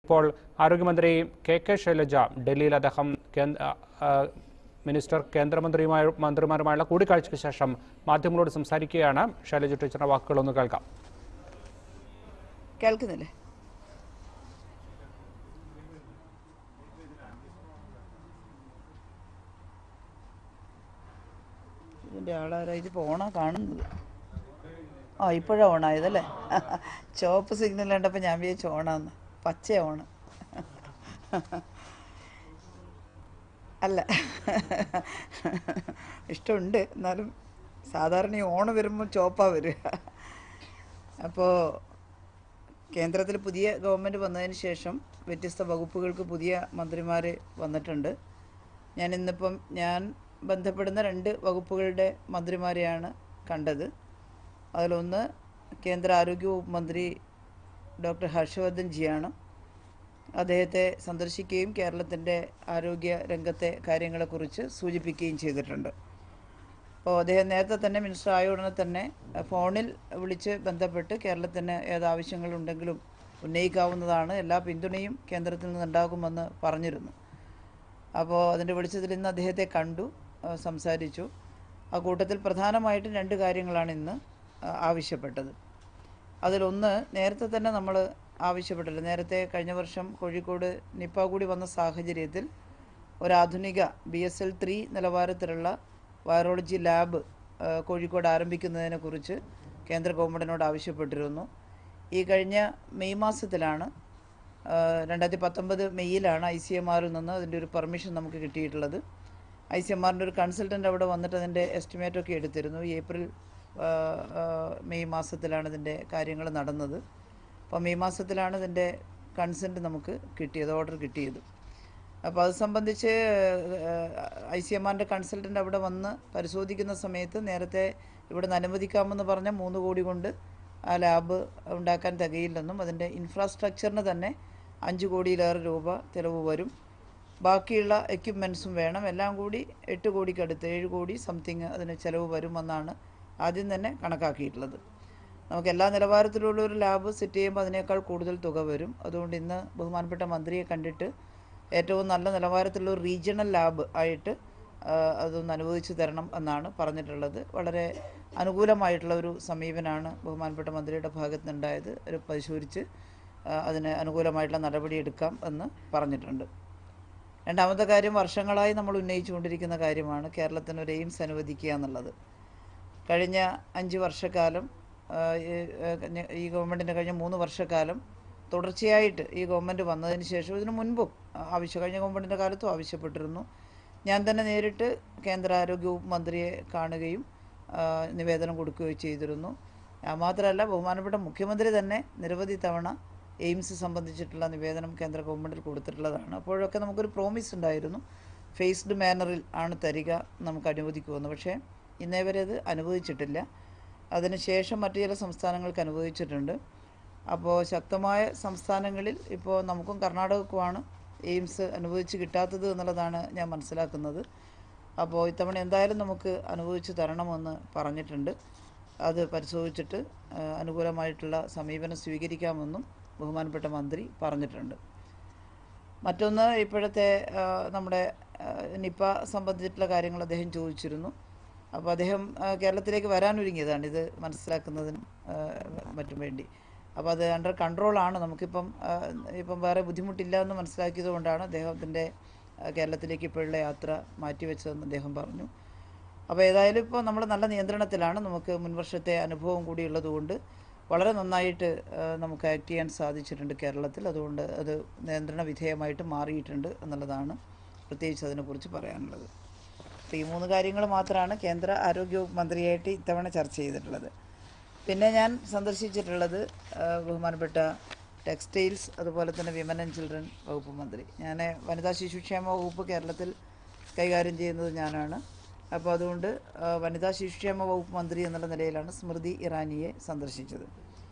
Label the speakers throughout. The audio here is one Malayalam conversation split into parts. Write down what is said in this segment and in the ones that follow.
Speaker 1: ഇപ്പോൾ ആരോഗ്യമന്ത്രി കെ കെ ശൈലജ ഡൽഹിയിൽ അദ്ദേഹം കേന്ദ്ര ആ, മിനിസ്റ്റർ കേന്ദ്രമന്ത്രിയുമായ മന്ത്രിമാരുമായുള്ള കൂടിക്കാഴ്ചയ്ക്ക് ശേഷം മാധ്യമങ്ങളോട് സംസാരിക്കുകയാണ് ശൈലജ ടീച്ചറുടെ വാക്കുകളൊന്ന് കേൾക്കാം
Speaker 2: കേൾക്കുന്നില്ലേ ഇതിൻ്റെ ആളാരാ ഇതിപ്പോൾ ഓണാ കാണുന്നത് ആ ഇപ്പോഴാണ് ഓണായതല്ലേ ചുവപ്പ് സിഗ്നൽ കണ്ടപ്പോൾ ഞാൻ വിചാരിച്ചു ഓണാന്ന് പച്ച ഓണ് അല്ല ഇഷ്ടമുണ്ട് എന്നാലും സാധാരണ ഈ ഓണം വരുമ്പോൾ ചോപ്പാ വരിക അപ്പോൾ കേന്ദ്രത്തിൽ പുതിയ ഗവൺമെൻറ് വന്നതിന് ശേഷം വ്യത്യസ്ത വകുപ്പുകൾക്ക് പുതിയ മന്ത്രിമാർ വന്നിട്ടുണ്ട് ഞാൻ ഇന്നിപ്പം ഞാൻ ബന്ധപ്പെടുന്ന രണ്ട് വകുപ്പുകളുടെ മന്ത്രിമാരെയാണ് കണ്ടത് അതിലൊന്ന് കേന്ദ്ര ആരോഗ്യ വകുപ്പ് മന്ത്രി ഡോക്ടർ ഹർഷവർദ്ധൻ ജിയാണ് അദ്ദേഹത്തെ സന്ദർശിക്കുകയും കേരളത്തിൻ്റെ ആരോഗ്യ രംഗത്തെ കാര്യങ്ങളെക്കുറിച്ച് സൂചിപ്പിക്കുകയും ചെയ്തിട്ടുണ്ട് അപ്പോൾ അദ്ദേഹം നേരത്തെ തന്നെ മിനിസ്റ്റർ ആയ ഉടനെ തന്നെ അഹ് ഫോണിൽ വിളിച്ച് ബന്ധപ്പെട്ട് കേരളത്തിന് ഏത് ആവശ്യങ്ങളുണ്ടെങ്കിലും ഉന്നയിക്കാവുന്നതാണ് എല്ലാ പിന്തുണയും കേന്ദ്രത്തിൽ നിന്നുണ്ടാകുമെന്ന് പറഞ്ഞിരുന്നു അപ്പോൾ അതിൻ്റെ വെളിച്ചത്തിൽ ഇന്ന് അദ്ദേഹത്തെ കണ്ടു അഹ് സംസാരിച്ചു ആ കൂട്ടത്തിൽ പ്രധാനമായിട്ടും രണ്ട് കാര്യങ്ങളാണ് ഇന്ന് അഹ് ആവശ്യപ്പെട്ടത് അതിലൊന്ന് നേരത്തെ തന്നെ നമ്മൾ ആവശ്യപ്പെട്ടില്ല നേരത്തെ കഴിഞ്ഞ വർഷം കോഴിക്കോട് നിപ്പ കൂടി വന്ന സാഹചര്യത്തിൽ ഒരാധുനിക ബി എസ് എൽ ത്രീ നിലവാരത്തിലുള്ള വൈറോളജി ലാബ് ആ, കോഴിക്കോട് ആരംഭിക്കുന്നതിനെ കുറിച്ച് കേന്ദ്ര ഗവൺമെൻറ്റിനോട് ആവശ്യപ്പെട്ടിരുന്നു ഈ കഴിഞ്ഞ മെയ് മാസത്തിലാണ് ആ, രണ്ടായിരത്തി പത്തൊമ്പത് മെയ്യിലാണ് ഐ സി എം ആറിൽ നിന്ന് അതിൻ്റെ ഒരു പെർമിഷൻ നമുക്ക് കിട്ടിയിട്ടുള്ളത് ഐ സി എം ആറിൻ്റെ ഒരു കൺസൾട്ടൻ്റ് അവിടെ വന്നിട്ട് അതിൻ്റെ എസ്റ്റിമേറ്റൊക്കെ എടുത്തിരുന്നു ഈ ഏപ്രിൽ ആ, ആ, മെയ് മാസത്തിലാണ് ഇതിൻ്റെ കാര്യങ്ങൾ നടന്നത് അപ്പോൾ മെയ് മാസത്തിലാണ് ഇതിൻ്റെ കൺസെൻറ്റ് നമുക്ക് കിട്ടിയത് ഓർഡർ കിട്ടിയത് അപ്പോൾ അത് സംബന്ധിച്ച് ഐ സി എം ആറിൻ്റെ കൺസൾട്ടൻ്റ് അവിടെ വന്ന് പരിശോധിക്കുന്ന സമയത്ത് നേരത്തെ ഇവിടെ നിന്ന് അനുവദിക്കാമെന്ന് പറഞ്ഞ മൂന്ന് കോടി കൊണ്ട് ആ ലാബ് ഉണ്ടാക്കാൻ തികയില്ലെന്നും അതിൻ്റെ ഇൻഫ്രാസ്ട്രക്ചറിന് തന്നെ അഞ്ച് കോടിയിലേറെ രൂപ ചിലവ് വരും ബാക്കിയുള്ള എക്യുപ്മെൻസും വേണം എല്ലാം കൂടി എട്ട് കോടിക്കടുത്ത് ഏഴ് കോടി സംതിങ് അതിന് ചിലവ് വരുമെന്നാണ് ആദ്യം തന്നെ കണക്കാക്കിയിട്ടുള്ളത് നമുക്ക് എല്ലാ നിലവാരത്തിലുള്ള ഒരു ലാബ് സെറ്റ് ചെയ്യുമ്പോൾ അതിനേക്കാൾ കൂടുതൽ തുക വരും അതുകൊണ്ട് ഇന്ന് ബഹുമാനപ്പെട്ട മന്ത്രിയെ കണ്ടിട്ട് ഏറ്റവും നല്ല നിലവാരത്തിലുള്ള ഒരു റീജിയണൽ ലാബ് ആയിട്ട് ആ, അതൊന്ന് അനുവദിച്ചു തരണം എന്നാണ് പറഞ്ഞിട്ടുള്ളത് വളരെ അനുകൂലമായിട്ടുള്ള ഒരു സമീപനമാണ് ബഹുമാനപ്പെട്ട മന്ത്രിയുടെ ഭാഗത്ത് നിന്നുണ്ടായത് ഒരു പരിശോധിച്ച് ആ, അതിന് അനുകൂലമായിട്ടുള്ള നടപടി എടുക്കാം എന്ന് പറഞ്ഞിട്ടുണ്ട് രണ്ടാമത്തെ കാര്യം വർഷങ്ങളായി നമ്മൾ ഉന്നയിച്ചുകൊണ്ടിരിക്കുന്ന കാര്യമാണ് കേരളത്തിന് ഒരു എയിംസ് അനുവദിക്കുക എന്നുള്ളത് കഴിഞ്ഞ അഞ്ച് വർഷക്കാലം ആ, ഈ, ആ, കഴിഞ്ഞ- ഈ ഗവൺമെൻറ്റിൻ്റെ കഴിഞ്ഞ മൂന്ന് വർഷക്കാലം തുടർച്ചയായിട്ട് ഈ ഗവൺമെൻറ് വന്നതിന് ശേഷം ഇതിനു മുൻപും ആ, ആവശ്യം കഴിഞ്ഞ ഗവൺമെൻറ്റിൻ്റെ കാലത്തും ആവശ്യപ്പെട്ടിരുന്നു ഞാൻ തന്നെ നേരിട്ട് കേന്ദ്ര ആരോഗ്യ വകുപ്പ് മന്ത്രിയെ കാണുകയും ആ, നിവേദനം കൊടുക്കുകയും ചെയ്തിരുന്നു ആ, മാത്രമല്ല ബഹുമാനപ്പെട്ട മുഖ്യമന്ത്രി തന്നെ നിരവധി തവണ എയിംസ് സംബന്ധിച്ചിട്ടുള്ള നിവേദനം കേന്ദ്ര ഗവൺമെൻറ്റിൽ കൊടുത്തിട്ടുള്ളതാണ് അപ്പോഴൊക്കെ നമുക്കൊരു പ്രോമിസ് ഉണ്ടായിരുന്നു ഫേസ്ഡ് മാനറിൽ ആണ് തരിക നമുക്ക് അനുവദിക്കുമെന്ന് പക്ഷേ ഇന്നേ വരെ അത് അനുവദിച്ചിട്ടില്ല അതിനുശേഷം മറ്റു ചില സംസ്ഥാനങ്ങൾക്ക് അനുവദിച്ചിട്ടുണ്ട് അപ്പോൾ ശക്തമായ സംസ്ഥാനങ്ങളിൽ ഇപ്പോൾ നമുക്കും കർണാടകക്കുമാണ് എയിംസ് അനുവദിച്ച് കിട്ടാത്തത് എന്നുള്ളതാണ് ഞാൻ മനസ്സിലാക്കുന്നത് അപ്പോൾ ഇത്തവണ എന്തായാലും നമുക്ക് അനുവദിച്ച് തരണമെന്ന് പറഞ്ഞിട്ടുണ്ട് അത് പരിശോധിച്ചിട്ട് ആ, അനുകൂലമായിട്ടുള്ള സമീപനം സ്വീകരിക്കാമെന്നും ബഹുമാനപ്പെട്ട മന്ത്രി പറഞ്ഞിട്ടുണ്ട് മറ്റൊന്ന് ഇപ്പോഴത്തെ ആ, നമ്മുടെ ആ, നിപ്പ സംബന്ധിച്ചിട്ടുള്ള കാര്യങ്ങൾ അദ്ദേഹം ചോദിച്ചിരുന്നു അപ്പോൾ അദ്ദേഹം ആ, കേരളത്തിലേക്ക് വരാനൊരുങ്ങിയതാണ് ഇത് മനസ്സിലാക്കുന്നതിനും ആ, മറ്റും വേണ്ടി അപ്പോൾ അത് അണ്ടർ കൺട്രോളാണ് നമുക്കിപ്പം ആ, ഇപ്പം വേറെ ബുദ്ധിമുട്ടില്ല എന്ന് മനസ്സിലാക്കിയത് കൊണ്ടാണ് അദ്ദേഹത്തിൻ്റെ ആ, കേരളത്തിലേക്ക് ഇപ്പോഴുള്ള യാത്ര മാറ്റിവെച്ചതെന്ന് അദ്ദേഹം പറഞ്ഞു അപ്പോൾ ഏതായാലും ഇപ്പോൾ നമ്മൾ നല്ല നിയന്ത്രണത്തിലാണ് നമുക്ക് മുൻവർഷത്തെ അനുഭവം കൂടി ഉള്ളതുകൊണ്ട് വളരെ നന്നായിട്ട് ആ, നമുക്ക് ആക്ട് ചെയ്യാൻ സാധിച്ചിട്ടുണ്ട് കേരളത്തിൽ അതുകൊണ്ട് അത് നിയന്ത്രണ വിധേയമായിട്ട് മാറിയിട്ടുണ്ട് എന്നുള്ളതാണ് പ്രത്യേകിച്ച് അതിനെക്കുറിച്ച് പറയാനുള്ളത് അപ്പോൾ ഈ മൂന്ന് കാര്യങ്ങൾ മാത്രമാണ് കേന്ദ്ര ആരോഗ്യ വകുപ്പ് മന്ത്രിയായിട്ട് ഇത്തവണ ചർച്ച ചെയ്തിട്ടുള്ളത് പിന്നെ ഞാൻ സന്ദർശിച്ചിട്ടുള്ളത് ആ, ബഹുമാനപ്പെട്ട ടെക്സ്റ്റൈൽസ് അതുപോലെ തന്നെ വിമൻ ആൻഡ് ചിൽഡ്രൻ വകുപ്പ് മന്ത്രി ഞാൻ വനിതാ ശിശുക്ഷേമ വകുപ്പ് കേരളത്തിൽ കൈകാര്യം ചെയ്യുന്നത് ഞാനാണ് അപ്പോൾ അതുകൊണ്ട് ആ, വനിതാ ശിശുക്ഷേമ വകുപ്പ് മന്ത്രി എന്നുള്ള നിലയിലാണ് സ്മൃതി ഇറാനിയെ സന്ദർശിച്ചത്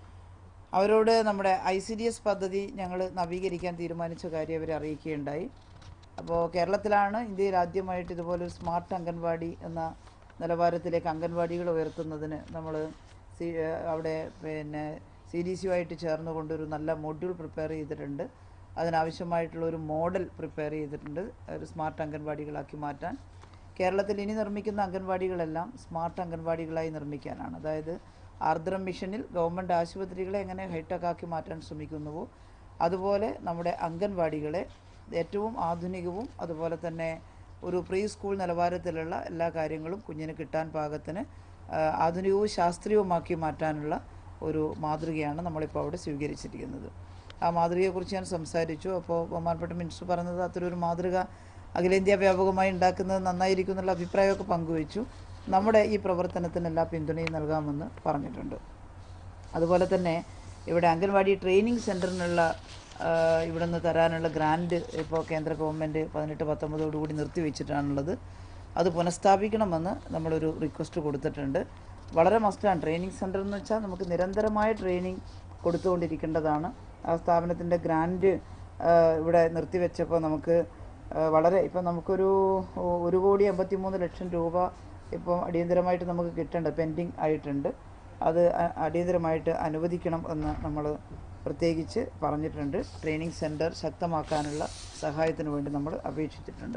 Speaker 2: അവരോട് നമ്മുടെ ഐ സി ഡി എസ് പദ്ധതി ഞങ്ങൾ നവീകരിക്കാൻ തീരുമാനിച്ച കാര്യം അവരെ അറിയിക്കുകയുണ്ടായി അപ്പോൾ കേരളത്തിലാണ് ഇന്ത്യയിൽ ആദ്യമായിട്ട് ഇതുപോലെ ഒരു സ്മാർട്ട് അംഗൻവാടി എന്ന നിലവാരത്തിലേക്ക് അംഗൻവാടികൾ ഉയർത്തുന്നതിന് നമ്മൾ സി അവിടെ പിന്നെ സി ഡി സിയുമായിട്ട് ചേർന്നുകൊണ്ട് ഒരു നല്ല മൊഡ്യൂൾ പ്രിപ്പയർ ചെയ്തിട്ടുണ്ട് അതിനാവശ്യമായിട്ടുള്ള ഒരു മോഡൽ പ്രിപ്പയർ ചെയ്തിട്ടുണ്ട് ഒരു സ്മാർട്ട് അംഗൻവാടികളാക്കി മാറ്റാൻ കേരളത്തിൽ ഇനി നിർമ്മിക്കുന്ന അംഗൻവാടികളെല്ലാം സ്മാർട്ട് അംഗൻവാടികളായി നിർമ്മിക്കാനാണ് അതായത് ആർദ്രം മിഷനിൽ ഗവൺമെൻറ് ആശുപത്രികളെ എങ്ങനെ ഹൈടെക് ആക്കി മാറ്റാൻ ശ്രമിക്കുന്നുവോ അതുപോലെ നമ്മുടെ അംഗൻവാടികളെ ഏറ്റവും ആധുനികവും അതുപോലെ തന്നെ ഒരു പ്രീ സ്കൂൾ നിലവാരത്തിലുള്ള എല്ലാ കാര്യങ്ങളും കുഞ്ഞിന് കിട്ടാൻ പാകത്തിന് ആ, ആധുനികവും ശാസ്ത്രീയവുമാക്കി മാറ്റാനുള്ള ഒരു മാതൃകയാണ് നമ്മളിപ്പോൾ അവിടെ സ്വീകരിച്ചിരിക്കുന്നത് ആ മാതൃകയെക്കുറിച്ച് ഞാൻ സംസാരിച്ചു അപ്പോൾ ബഹുമാനപ്പെട്ട മിനിസ്റ്റർ പറഞ്ഞത് അത്തരൊരു മാതൃക അഖിലേന്ത്യാ വ്യാപകമായി ഉണ്ടാക്കുന്നത് നന്നായിരിക്കും എന്നുള്ള അഭിപ്രായമൊക്കെ പങ്കുവച്ചു നമ്മുടെ ഈ പ്രവർത്തനത്തിന് എല്ലാ പിന്തുണയും നൽകാമെന്ന് പറഞ്ഞിട്ടുണ്ട് അതുപോലെ തന്നെ ഇവിടെ അംഗൻവാടി ട്രെയിനിങ് സെൻറ്ററിനുള്ള ഇവിടെ നിന്ന് തരാനുള്ള ഗ്രാൻഡ് ഇപ്പോൾ കേന്ദ്ര ഗവൺമെൻറ് പതിനെട്ട് പത്തൊമ്പതോടുകൂടി നിർത്തിവെച്ചിട്ടാണുള്ളത് അത് പുനഃസ്ഥാപിക്കണമെന്ന് നമ്മളൊരു റിക്വസ്റ്റ് കൊടുത്തിട്ടുണ്ട് വളരെ മസ്റ്റാണ് ട്രെയിനിങ് സെൻറ്റർ എന്ന് വെച്ചാൽ നമുക്ക് നിരന്തരമായ ട്രെയിനിങ് കൊടുത്തുകൊണ്ടിരിക്കേണ്ടതാണ് ആ സ്ഥാപനത്തിൻ്റെ ഗ്രാൻഡ് ഇവിടെ നിർത്തിവെച്ചപ്പോൾ നമുക്ക് ആ, വളരെ ഇപ്പം നമുക്കൊരു ഒ- ഒരു കോടി എൺപത്തി മൂന്ന് ലക്ഷം രൂപ ഇപ്പോൾ അടിയന്തരമായിട്ട് നമുക്ക് കിട്ടേണ്ട പെൻഡിങ് ആയിട്ടുണ്ട് അത് അ- അടിയന്തരമായിട്ട് അനുവദിക്കണം എന്ന് നമ്മൾ പ്രത്യേകിച്ച് പറഞ്ഞിട്ടുണ്ട് ട്രെയിനിങ് സെൻറ്റർ ശക്തമാക്കാനുള്ള സഹായത്തിന് വേണ്ടി നമ്മൾ അപേക്ഷിച്ചിട്ടുണ്ട്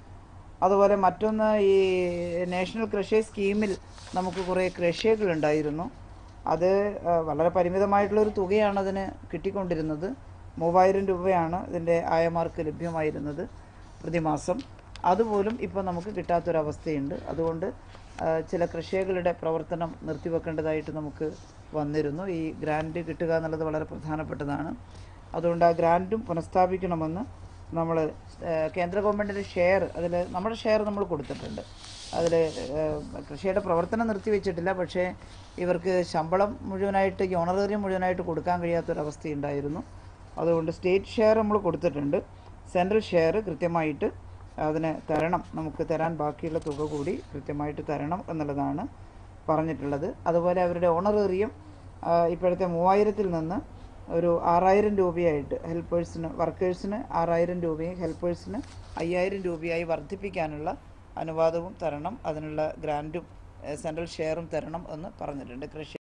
Speaker 2: അതുപോലെ മറ്റൊന്ന് ഈ നാഷണൽ കൃഷി സ്കീമിൽ നമുക്ക് കുറേ കൃഷികളുണ്ടായിരുന്നു അത് ആ, വളരെ പരിമിതമായിട്ടുള്ളൊരു തുകയാണ് അതിന് കിട്ടിക്കൊണ്ടിരുന്നത് മൂവായിരം രൂപയാണ് ഇതിൻ്റെ ആയമാർക്ക് ലഭ്യമായിരുന്നത് പ്രതിമാസം അതുപോലും ഇപ്പോൾ നമുക്ക് കിട്ടാത്തൊരവസ്ഥയുണ്ട് അതുകൊണ്ട് ആ, ചില കൃഷികളുടെ പ്രവർത്തനം നിർത്തിവെക്കേണ്ടതായിട്ട് നമുക്ക് വന്നിരുന്നു ഈ ഗ്രാൻഡ് കിട്ടുക എന്നുള്ളത് വളരെ പ്രധാനപ്പെട്ടതാണ് അതുകൊണ്ട് ആ ഗ്രാൻഡും പുനഃസ്ഥാപിക്കണമെന്ന് നമ്മൾ കേന്ദ്ര ഗവൺമെൻറ്റിൻ്റെ ഷെയർ അതിൽ നമ്മുടെ ഷെയർ നമ്മൾ കൊടുത്തിട്ടുണ്ട് അതിൽ കൃഷിയുടെ പ്രവർത്തനം നിർത്തിവെച്ചിട്ടില്ല പക്ഷേ ഇവർക്ക് ശമ്പളം മുഴുവനായിട്ട് ഈ ഓണറേറിയം മുഴുവനായിട്ട് കൊടുക്കാൻ കഴിയാത്തൊരവസ്ഥയുണ്ടായിരുന്നു അതുകൊണ്ട് സ്റ്റേറ്റ് ഷെയർ നമ്മൾ കൊടുത്തിട്ടുണ്ട് സെൻട്രൽ ഷെയർ കൃത്യമായിട്ട് അതിന് തരണം നമുക്ക് തരാൻ ബാക്കിയുള്ള തുക കൂടി കൃത്യമായിട്ട് തരണം എന്നുള്ളതാണ് പറഞ്ഞിട്ടുള്ളത് അതുപോലെ അവരുടെ ഓണറേറിയം ആ, ഇപ്പോഴത്തെ മൂവായിരത്തിൽ നിന്ന് ഒരു ആറായിരം രൂപയായിട്ട് ഹെൽപ്പേഴ്സിന് വർക്കേഴ്സിന് ആറായിരം രൂപയും ഹെൽപ്പേഴ്സിന് അയ്യായിരം രൂപയായി വർദ്ധിപ്പിക്കാനുള്ള അനുവാദവും തരണം അതിനുള്ള ഗ്രാൻറ്റും സെൻട്രൽ ഷെയറും തരണം എന്ന് പറഞ്ഞിട്ടുണ്ട് കൃഷി